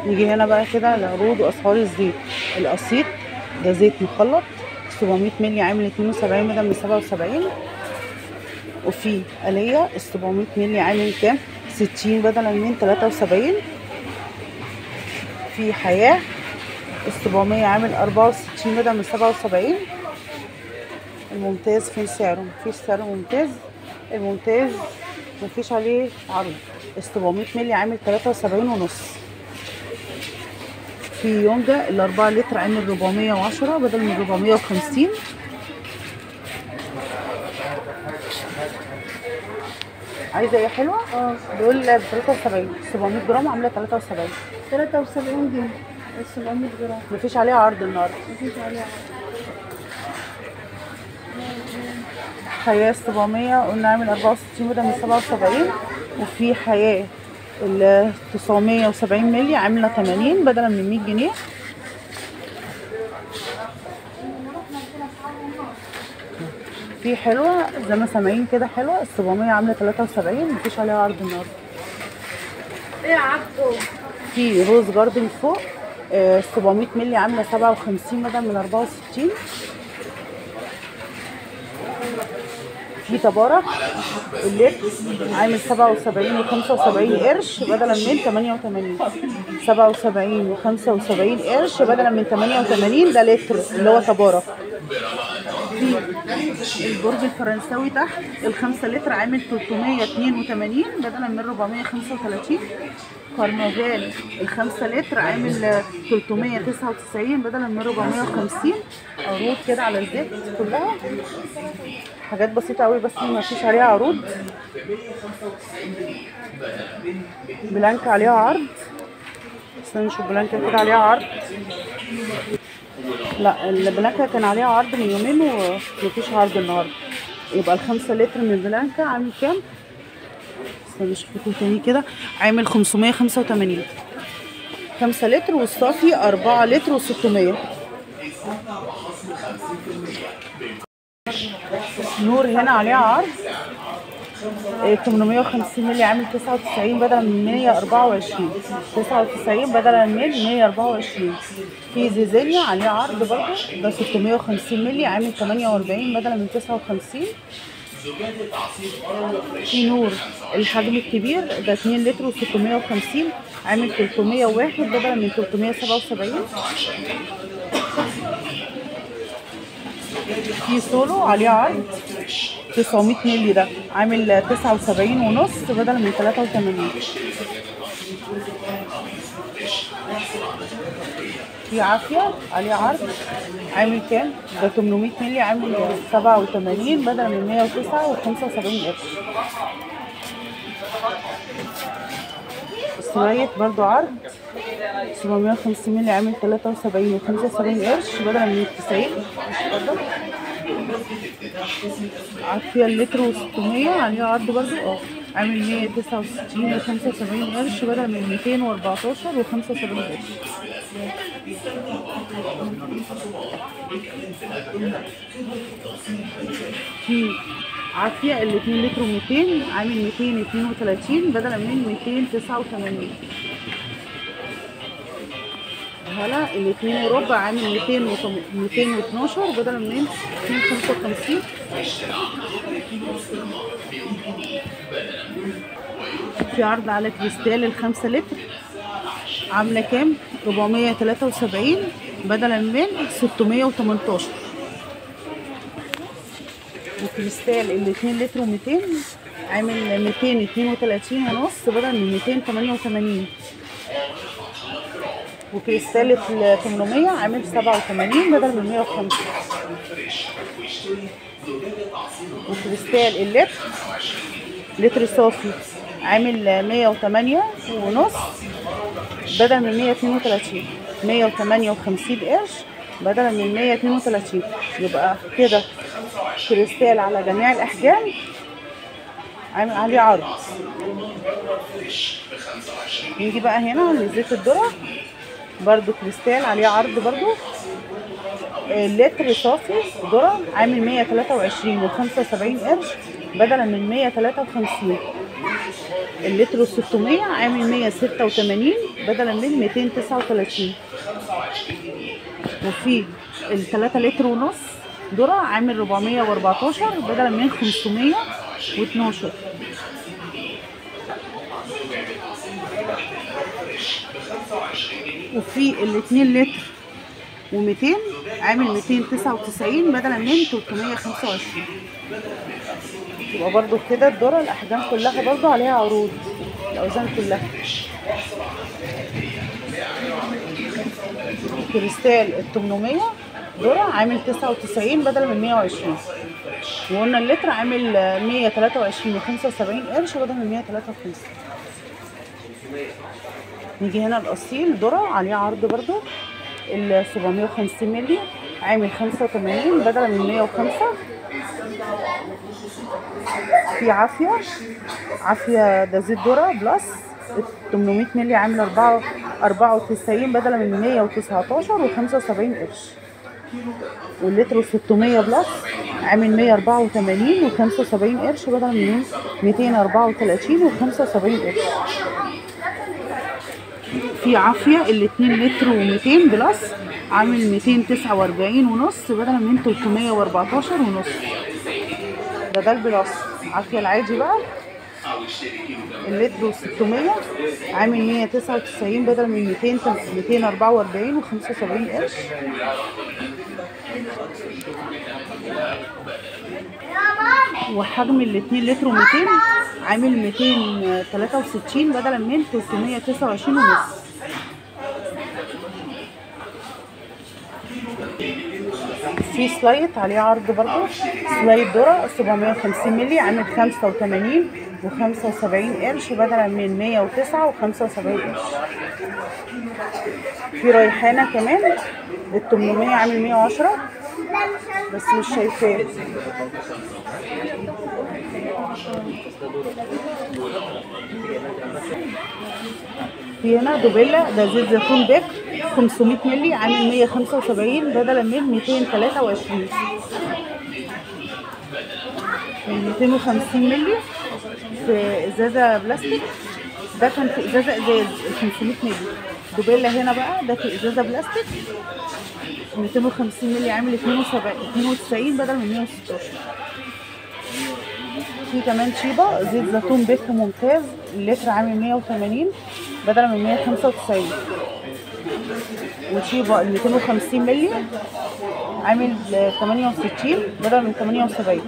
نيجي هنا بقى كده العروض واسعار الزيت القسيط ده زيت مخلط 700 مللي عامل 72 بدل من 77 وفي آلية ال 700 مللي عامل كام 60 بدلا من 73 في حياة ال 700 عامل 64 بدل من 77 الممتاز فين سعره مفيش سعر ممتاز الممتاز مفيش عليه عرض ال 700 مللي عامل 73 ونص في يونجا ال 4 لتر عامل 410 بدل من 450 عايزه ايه حلوه؟ اه دول ب 73 700 جرام عامله 73 73 جنيه ال 700 جرام مفيش عليها عرض النهارده مفيش عليها عرض. حياة 700 قلنا عامل 64 بدل من 77 وفي حياة ال 970 مللي عاملة 80 بدلا من 100 جنيه في حلوة زي ما سامعين كده حلوة ال 700 عاملة 73 مفيش عليها عرض النهارده ايه يا عبدو في روز جاردن فوق آه، 700 مللي عاملة 57 بدل من 64 في تبارك اللتر عامل 77 و 75 قرش بدلا من 88 77 و 75 قرش بدلا من 88 ده لتر اللي هو تبارك في البرج الفرنساوي تحت الخمسة لتر عامل 382 بدلا من 435 كارنفال الخمسة لتر عامل 399 بدلا من 450 عروض كده على الزيت كلها حاجات بسيطة قوي بس ما فيش عليها عروض بلانكا عليها عرض استنى نشوف بلانكا كده عليها عرض لا البلانكا كان عليها عرض من يومين ومفيش عرض النهارده يبقى الخمسة لتر من البلانكا عامل كام؟ استنى نشوف لكم تاني كده عامل 585 خمسة لتر والصافي أربعة لتر وستمية نور هنا عليها عرض إيه، 850 مللي عامل 99 بدلا من 124 99 بدلا من 124 في زيزينيا عليه عرض برضه ده 650 مللي عامل 48 بدلا من 59 في نور الحجم الكبير ده 2 لتر و650 عامل 301 بدلا من 377 في سولو عليه عرض 900 مللي ده عامل 79 ونص بدلا من 83 في عافية عليه عرض عامل كام؟ ده 800 مللي عامل 87 بدلا من 109 و75 قرش سرايت برضو عرض 750 مللي عامل 73 و75 قرش بدلا من 90 اتفضل. عافية اللتر و600 عليه عرض برضو اه عامل 169 و75 قرش بدل من 214 و75 قرش في عافية ال 2 لتر و200 عامل 232 بدلا من 289 هلا ال 2 وربع عامل 200 وتم- 212 بدلا من 255 في عرض على كريستال الخمسة لتر عاملة كام؟ 473 بدلا من 618 وكريستال ال 2 لتر و200 عامل 232 ونص بدل من 288 وكريستال ال 800 عامل 87 بدل من 105 وكريستال اللتر لتر صافي عامل 108 ونص بدل من 132 158 قرش بدلا من 132 يبقى كده كريستال على جميع الأحجام عامل عليه عرض نيجي بقى هنا لزيت الذرة برضو كريستال عليه عرض برضو اللتر صافي ذرة عامل 123 و75 قرش بدلا من 153 اللتر 600 عامل 186 بدلا من 239 وفي ال 3 لتر ونص ذرة عامل 414 بدلا من 512 وفي ال 2 لتر و200 عامل 299 بدلا من 325 يبقى برضو كده الذرة الأحجام كلها برضو عليها عروض الأوزان كلها كريستال ال 800 ذرة عامل 99 بدل من 120 وقلنا اللتر عامل 123 و75 قرش بدل من 153 نيجي هنا الأصيل ذرة عليه عرض برضو ال 750 مللي عامل 85 بدل من 105 في عافية عافية ده زيت ذرة بلس 800 مللي عامل 4 94 بدل من 119 و75 قرش واللتر 600 بلس عامل 184 و75 قرش بدل من 234 و75 قرش في عافية ال 2 لتر و200 بلس عامل 249 ونص بدل من 314 ونص ده ده البلس عافية العادي بقى اللتر 600 عامل 199 بدل من 200 244 و75 قرش وحجم ال 2 لتر و200 عامل 263 بدلا من 329 ونص في سلايد عليه عرض برضه سلايد ذرة 750 مللي عامل 85 و75 قرش بدلا من 109 و75 قرش في ريحانة كمان ال 800 عامل 110 بس مش شايفاه في هنا دوبيلا ده زيت زيتون بيك 500 مللي عامل 175 بدلا من 223 ال 250 مللي في ازازه بلاستيك ده كان في ازازه ازاز ال 500 مللي دوبيلا هنا بقى ده في ازازه بلاستيك 250 مللي عامل 72 92 بدل من 116 في كمان شيبة زيت زيتون بيك ممتاز اللتر عامل 180 بدل من 195 وشيبة ال 250 مللي عامل 68 بدل من 78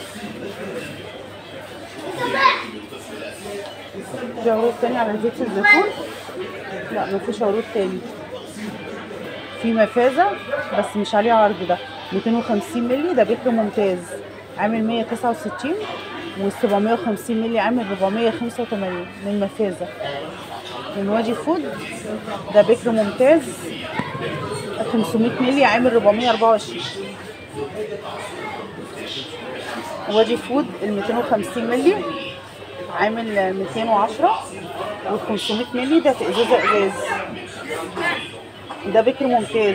في عروض تاني على زيت الزيتون لا مفيش عروض تاني في مفازة بس مش عليه عرض ده 250 مللي ده بكر ممتاز عامل 169 وال 750 مللي عامل 485 من مفازة من واجي فود ده بكر ممتاز 500 مللي عامل 424 واجي فود ال 250 مللي عامل 210 وال 500 مللي ده في ازازه ازاز ده بكر ممتاز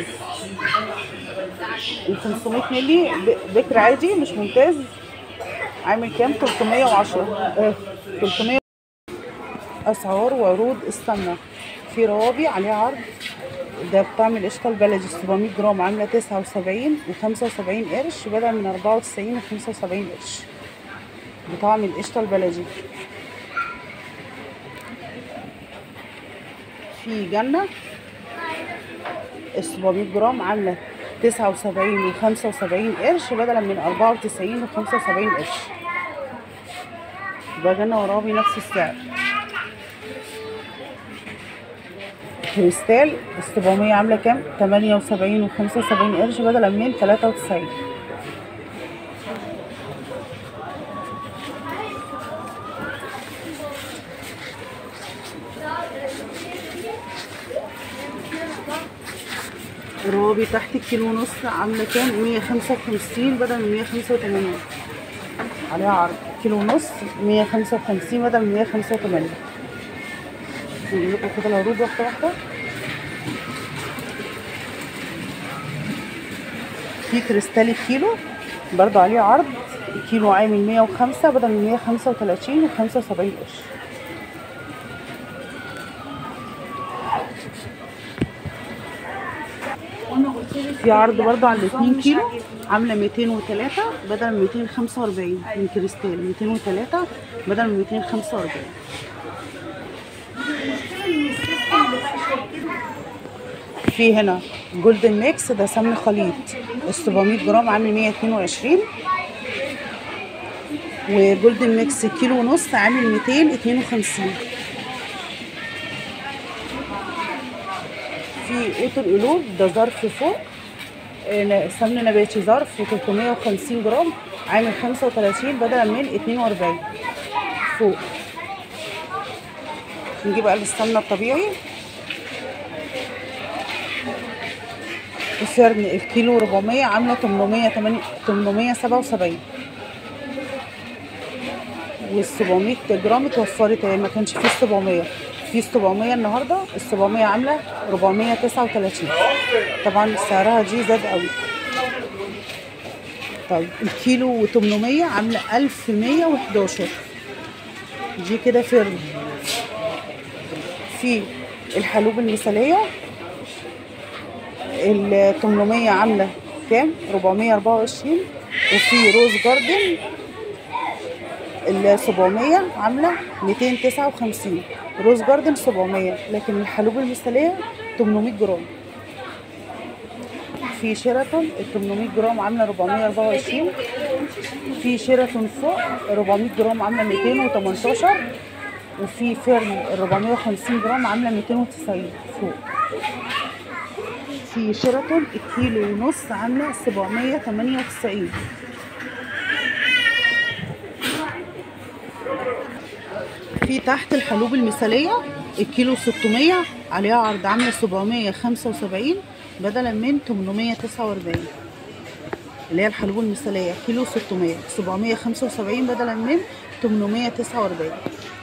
ال 500 مللي ب- بكر عادي مش ممتاز عامل كام 310 اه 300 اسعار وعروض استنى في روابي عليها عرض ده بتعمل قشطه البلدي 700 جرام عامله 79 و75 قرش بدل من 94 و75 قرش بطعم القشطه البلدي في جنه ال 700 جرام عامله 79 و75 قرش بدلا من 94 و75 قرش يبقى جنة ورابي نفس السعر كريستال ال 700 عامله كام 78 و75 قرش بدلا من 93 روابي تحت الكيلو ونص عامله كام 155 بدل من 185 عليها عرض كيلو ونص 155 بدل من 185 نجيب لكم كده العروض واحده واحده في كريستال الكيلو برضو عليه عرض الكيلو عامل 105 بدل من 135 و75 قرش في عرض برضه على 2 كيلو عامله 203 بدل من 245 من كريستال 203 بدل من 245 في هنا جولدن ميكس ده سمن خليط ال 700 جرام عامل 122 وجولدن ميكس كيلو ونص عامل 252 في قوت القلوب ده ظرف فوق آه، سمن نباتي ظرف 350 جرام عامل 35 بدلا من 42 فوق نجيب بقى السمنه الطبيعي الفرن الكيلو 400 عامله 800 877 وال 700 جرام اتوفرت هي ما كانش فيه 700 في 700 النهارده ال 700 عامله 439 طبعا سعرها دي زاد قوي طيب الكيلو و800 عامله 1111 دي كده فرن في الحلوب المثاليه ال 800 عامله كام 424 وفي روز جاردن ال 700 عامله 259 روز جاردن 700 لكن الحلوب المثاليه 800 جرام في شيراتون ال 800 جرام عامله 424 في شيراتون فوق 400 جرام عامله 218 وفي فيرن ال 450 جرام عامله 290 فوق في شيراتون الكيلو ونص عامله 798 في تحت الحلوب المثالية الكيلو 600 عليها عرض عاملة 775 بدلا من 849 اللي هي الحلوب المثالية كيلو 600 775 بدلا من 849